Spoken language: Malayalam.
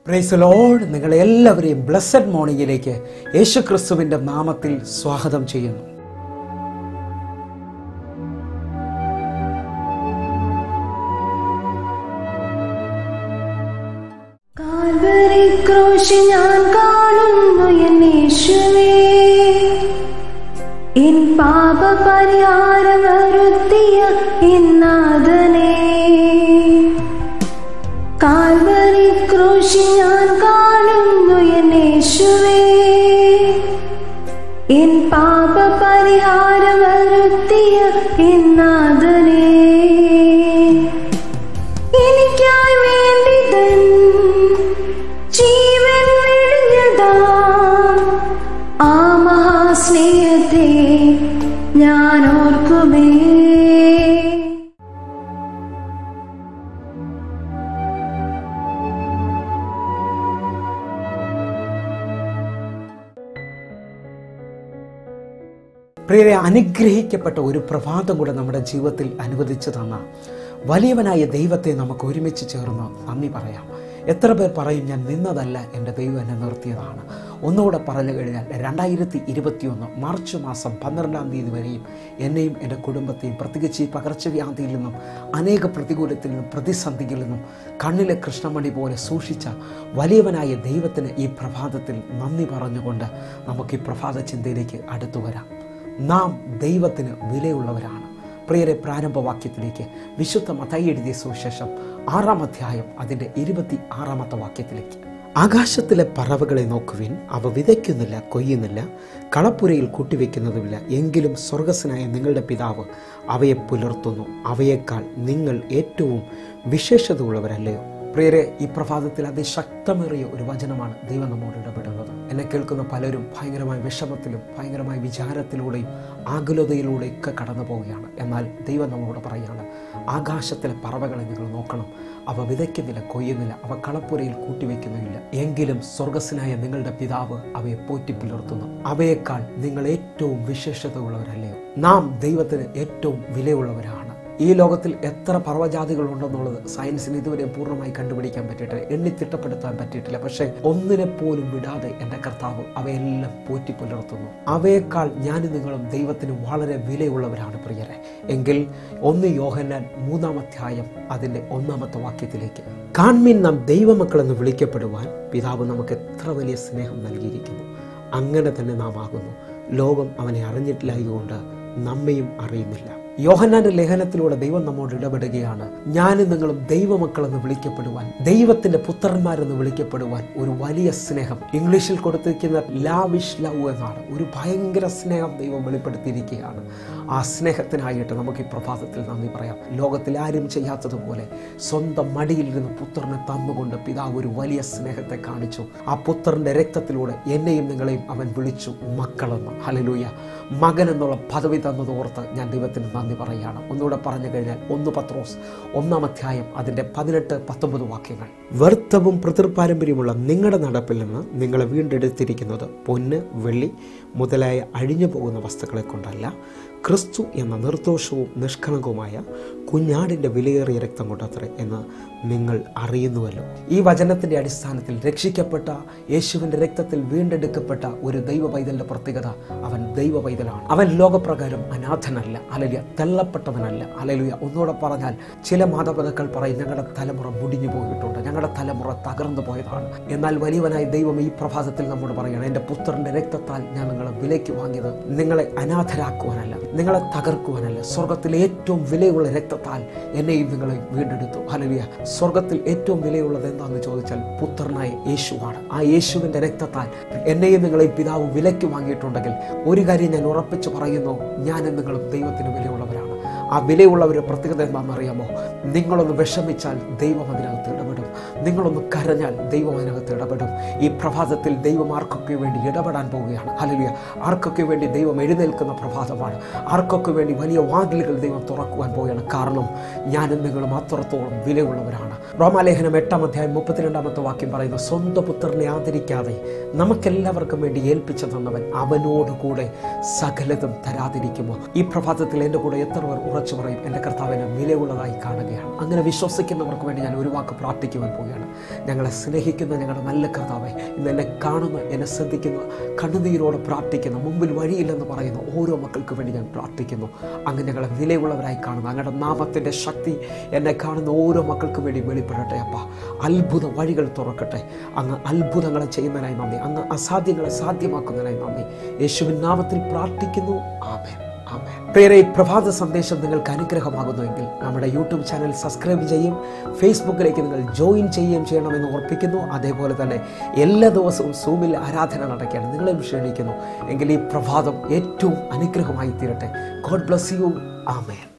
പ്രൈസ് ലോഡ് നിങ്ങളെ എല്ലാവരെയും ബ്ലസ്സഡ് മോർണിംഗിലേക്ക് യേശു ക്രിസ്തുവിൻ്റെ നാമത്തിൽ സ്വാഗതം ചെയ്യുന്നു കാൽവരി ക്രൂശ് ഞാൻ കാണുന്നു എൻ യേശുവേ എൻ പാപ പരിഹാരം വരുത്തിയ എന്നാഥനെ കാൽവരി ക്രൂശ് ഞാൻ കാണുന്നു എൻ യേശുവേ എൻ പാപ പരിഹാരം വരുത്തിയ എന്നാഥനെ എനിക്കായി വേണ്ടി തൻ ജീവൻ വെടിഞ്ഞതാ ആ മഹാസ്നേഹത്തെ ഞാൻ ഓർക്കുമേ പ്രിയരെ അനുഗ്രഹിക്കപ്പെട്ട ഒരു പ്രഭാതം കൂടെ നമ്മുടെ ജീവിതത്തിൽ അനുവദിച്ചു തന്ന വലിയവനായ ദൈവത്തെ നമുക്ക് ഒരുമിച്ച് ചേർന്ന് നന്ദി പറയാം എത്ര പേർ പറയും ഞാൻ നിന്നതല്ല എൻ്റെ ദൈവം എന്നെ നിർത്തിയതാണ് ഒന്നുകൂടെ പറഞ്ഞു കഴിഞ്ഞാൽ രണ്ടായിരത്തി ഇരുപത്തിയൊന്ന് മാർച്ച് മാസം പന്ത്രണ്ടാം തീയതി വരെയും എന്നെയും എൻ്റെ കുടുംബത്തെയും പ്രത്യേകിച്ച് ഈ പകർച്ചവ്യാധിയിൽ നിന്നും അനേക പ്രതികൂലത്തിൽ നിന്നും പ്രതിസന്ധിയിൽ നിന്നും കണ്ണിലെ കൃഷ്ണമണി പോലെ സൂക്ഷിച്ച വലിയവനായ ദൈവത്തിന് ഈ പ്രഭാതത്തിൽ നന്ദി പറഞ്ഞുകൊണ്ട് നമുക്ക് ഈ പ്രഭാത ചിന്തയിലേക്ക് അടുത്തു വരാം നാം ദൈവത്തിന് വിലയുള്ളവരാണ് പ്രിയരെ പ്രാരംഭവാക്യത്തിലേക്ക് വിശുദ്ധ മതായി എഴുതിയ സുവിശേഷം ആറാം അധ്യായം അതിൻ്റെ ഇരുപത്തി ആറാമത്തെ വാക്യത്തിലേക്ക് ആകാശത്തിലെ പറവകളെ നോക്കുവിൻ അവ വിതയ്ക്കുന്നില്ല കൊയ്യുന്നില്ല കളപ്പുരയിൽ കൂട്ടിവെക്കുന്നതുമില്ല എങ്കിലും സ്വർഗസ്സനായ നിങ്ങളുടെ പിതാവ് അവയെ പുലർത്തുന്നു അവയേക്കാൾ നിങ്ങൾ ഏറ്റവും വിശേഷത ഉള്ളവരല്ലയോ പ്രിയരെ ഈ പ്രഭാതത്തിൽ അതിശക്തമേറിയ ഒരു വചനമാണ് ദൈവം നമ്മോട് ഇടപെടുന്നത് എന്നെ കേൾക്കുന്ന പലരും ഭയങ്കരമായ വിഷമത്തിലും ഭയങ്കരമായ വിചാരത്തിലൂടെയും ആകുലതയിലൂടെയും ഒക്കെ കടന്നു പോവുകയാണ് എന്നാൽ ദൈവം നമ്മളോട് പറയുകയാണ് ആകാശത്തിലെ പറവകളെ നിങ്ങൾ നോക്കണം അവ വിതയ്ക്കുന്നില്ല കൊയ്യുന്നില്ല അവ കളപ്പുരയിൽ കൂട്ടിവെക്കുന്നില്ല എങ്കിലും സ്വർഗസ്സനായ നിങ്ങളുടെ പിതാവ് അവയെ പോറ്റി പുലർത്തുന്നു അവയേക്കാൾ നിങ്ങൾ ഏറ്റവും വിശേഷത ഉള്ളവരല്ലയോ നാം ദൈവത്തിന് ഏറ്റവും വിലയുള്ളവരാണ് ഈ ലോകത്തിൽ എത്ര പർവ്വജാതികളുണ്ടെന്നുള്ളത് സയൻസിന് ഇതുവരെ പൂർണ്ണമായി കണ്ടുപിടിക്കാൻ പറ്റിയിട്ടില്ല എണ്ണി തിട്ടപ്പെടുത്താൻ പറ്റിയിട്ടില്ല പക്ഷേ ഒന്നിനെ പോലും വിടാതെ എൻ്റെ കർത്താവ് അവയെല്ലാം പോറ്റി പുലർത്തുന്നു അവയേക്കാൾ ഞാനും നിങ്ങളും ദൈവത്തിന് വളരെ വിലയുള്ളവരാണ് പ്രിയരെ എങ്കിൽ ഒന്ന് യോഹന്നാൻ മൂന്നാം അധ്യായം അതിൻ്റെ ഒന്നാമത്തെ വാക്യത്തിലേക്ക് കാൺമീൻ നാം ദൈവമക്കളെന്ന് വിളിക്കപ്പെടുവാൻ പിതാവ് നമുക്ക് എത്ര വലിയ സ്നേഹം നൽകിയിരിക്കുന്നു അങ്ങനെ തന്നെ നാം ആകുന്നു ലോകം അവനെ അറിഞ്ഞിട്ടില്ലായതുകൊണ്ട് നമ്മയും അറിയുന്നില്ല യോഹന്നാന്റെ ലേഖനത്തിലൂടെ ദൈവം നമ്മോട് ഇടപെടുകയാണ് ഞാനും നിങ്ങളും ദൈവമക്കളെന്ന് വിളിക്കപ്പെടുവാൻ ദൈവത്തിന്റെ പുത്രന്മാരെന്ന് വിളിക്കപ്പെടുവാൻ ഒരു വലിയ സ്നേഹം ഇംഗ്ലീഷിൽ കൊടുത്തിരിക്കുന്ന ലാവിഷ് ലവ് എന്നാണ് ഒരു ഭയങ്കര സ്നേഹം ദൈവം വെളിപ്പെടുത്തിയിരിക്കുകയാണ് ആ സ്നേഹത്തിനായിട്ട് നമുക്ക് ഈ പ്രഭാതത്തിൽ നന്ദി പറയാം ലോകത്തിൽ ആരും ചെയ്യാത്തതുപോലെ സ്വന്തം മടിയിൽ നിന്ന് പുത്രനെ തന്നുകൊണ്ട് പിതാവ് ഒരു വലിയ സ്നേഹത്തെ കാണിച്ചു ആ പുത്രന്റെ രക്തത്തിലൂടെ എന്നെയും നിങ്ങളെയും അവൻ വിളിച്ചു മക്കളെന്ന് ഹലലൂയ മകൻ എന്നുള്ള പദവി തന്നത് ഓർത്ത് ഞാൻ ദൈവത്തിന് നന്ദി പറയുകയാണ് ഒന്നുകൂടെ പറഞ്ഞു കഴിഞ്ഞാൽ ഒന്ന് പത്രോസ് ഒന്നാം അധ്യായം അതിൻ്റെ പതിനെട്ട് പത്തൊമ്പത് വാക്യങ്ങൾ വ്യർത്ഥവും പ്രതിർപാരമ്പര്യമുള്ള നിങ്ങളുടെ നടപ്പിൽ നിന്ന് നിങ്ങളെ വീണ്ടെടുത്തിരിക്കുന്നത് പൊന്ന് വെള്ളി മുതലായ അഴിഞ്ഞു പോകുന്ന വസ്തുക്കളെ കൊണ്ടല്ല ക്രിസ്തു എന്ന നിർദോഷവും നിഷ്കളങ്കവുമായ കുഞ്ഞാടിൻ്റെ വിലയേറിയ രക്തം കൊണ്ടത്രേ എന്ന് നിങ്ങൾ അറിയുന്നുവല്ലോ ഈ വചനത്തിൻ്റെ അടിസ്ഥാനത്തിൽ രക്ഷിക്കപ്പെട്ട യേശുവിൻ്റെ രക്തത്തിൽ വീണ്ടെടുക്കപ്പെട്ട ഒരു ദൈവ പൈതലിൻ്റെ പ്രത്യേകത അവൻ ദൈവ പൈതലാണ് അവൻ ലോകപ്രകാരം അനാഥനല്ല അലലിയ തെള്ളപ്പെട്ടവനല്ല അലലുയ ഒന്നുകൂടെ പറഞ്ഞാൽ ചില മാതാപിതാക്കൾ പറയും ഞങ്ങളുടെ തലമുറ മുടിഞ്ഞു പോയിട്ടുണ്ട് ഞങ്ങളുടെ തലമുറ തകർന്നു പോയതാണ് എന്നാൽ വലിയവനായ ദൈവം ഈ പ്രഭാതത്തിൽ നമ്മോട് പറയുകയാണ് എൻ്റെ പുത്രൻ്റെ രക്തത്താൽ ഞാൻ നിങ്ങളെ വിലയ്ക്ക് വാങ്ങിയത് നിങ്ങളെ അനാഥരാക്കുവാനല്ല നിങ്ങളെ തകർക്കുവാനല്ല സ്വർഗത്തിലെ ഏറ്റവും വിലയുള്ള രക്തത്താൽ എന്നെയും നിങ്ങളെയും വീണ്ടെടുത്തു ഹലലിയ സ്വർഗത്തിൽ ഏറ്റവും വിലയുള്ളത് എന്താണെന്ന് ചോദിച്ചാൽ പുത്രനായ യേശുവാണ് ആ യേശുവിൻ്റെ രക്തത്താൽ എന്നെയും നിങ്ങളെയും പിതാവ് വിലയ്ക്ക് വാങ്ങിയിട്ടുണ്ടെങ്കിൽ ഒരു കാര്യം ഞാൻ ഉറപ്പിച്ച് പറയുന്നു ഞാനും നിങ്ങളും ദൈവത്തിന് വിലയുള്ളവരാണ് ആ വിലയുള്ളവരുടെ പ്രത്യേകത എന്താണെന്നറിയാമോ നിങ്ങളൊന്ന് വിഷമിച്ചാൽ ദൈവം അതിനകത്ത് ഇടപെടും നിങ്ങളൊന്ന് കരഞ്ഞാൽ ദൈവം അതിനകത്ത് ഇടപെടും ഈ പ്രഭാതത്തിൽ ദൈവം ആർക്കൊക്കെ വേണ്ടി ഇടപെടാൻ പോവുകയാണ് അല്ലലിയ ആർക്കൊക്കെ വേണ്ടി ദൈവം എഴുന്നേൽക്കുന്ന പ്രഭാതമാണ് ആർക്കൊക്കെ വേണ്ടി വലിയ വാതിലുകൾ ദൈവം തുറക്കുവാൻ പോവുകയാണ് കാരണം ഞാനും നിങ്ങളും അത്രത്തോളം വിലയുള്ളവരാണ് റോമാലേഖനം എട്ടാം അധ്യായം മുപ്പത്തിരണ്ടാമത്തെ വാക്യം പറയുന്നു സ്വന്തം പുത്രനെ ആദരിക്കാതെ നമുക്കെല്ലാവർക്കും വേണ്ടി ഏൽപ്പിച്ചു തന്നവൻ അവനോടുകൂടെ സകലതും തരാതിരിക്കുമോ ഈ പ്രഭാതത്തിൽ എൻ്റെ കൂടെ എത്ര പേർ ഉറച്ചു പറയും എൻ്റെ കർത്താവിനെ വിലയുള്ളതായി കാണുകയാണ് അങ്ങനെ വിശ്വസിക്കുന്നവർക്ക് വേണ്ടി ഞാൻ ഒരു വാക്ക് പ്രാർത്ഥിക്കുവാൻ പോവുകയാണ് പ്രാർത്ഥിക്കുകയാണ് ഞങ്ങളെ സ്നേഹിക്കുന്ന ഞങ്ങളുടെ നല്ല കർത്താവെ ഇന്ന് എന്നെ കാണുന്ന എന്നെ ശ്രദ്ധിക്കുന്ന കണ്ണുനീരോടെ പ്രാർത്ഥിക്കുന്ന മുമ്പിൽ വഴിയില്ലെന്ന് പറയുന്ന ഓരോ മക്കൾക്ക് വേണ്ടി ഞാൻ പ്രാർത്ഥിക്കുന്നു അങ്ങ് ഞങ്ങളെ വിലയുള്ളവരായി കാണുന്നു അങ്ങയുടെ നാമത്തിൻ്റെ ശക്തി എന്നെ കാണുന്ന ഓരോ മക്കൾക്കും വേണ്ടി വെളിപ്പെടട്ടെ അപ്പ അത്ഭുത വഴികൾ തുറക്കട്ടെ അങ്ങ് അത്ഭുതങ്ങളെ ചെയ്യുന്നതിനായി നന്ദി അങ്ങ് അസാധ്യങ്ങളെ സാധ്യമാക്കുന്നതിനായി നന്ദി യേശുവിൻ നാമത്തിൽ പ്രാർത്ഥിക്കുന്നു ആമേൻ ആമേൻ പ്രിയരെ ഈ പ്രഭാത സന്ദേശം നിങ്ങൾക്ക് അനുഗ്രഹമാകുന്നുവെങ്കിൽ നമ്മുടെ യൂട്യൂബ് ചാനൽ സബ്സ്ക്രൈബ് ചെയ്യും ഫേസ്ബുക്കിലേക്ക് നിങ്ങൾ ജോയിൻ ചെയ്യുകയും ചെയ്യണമെന്ന് ഓർപ്പിക്കുന്നു അതേപോലെ തന്നെ എല്ലാ ദിവസവും സൂമിൽ ആരാധന നടക്കുകയാണ് നിങ്ങളെ ക്ഷണിക്കുന്നു എങ്കിൽ ഈ പ്രഭാതം ഏറ്റവും അനുഗ്രഹമായി തീരട്ടെ ഗോഡ് ബ്ലസ് യു ആമേൻ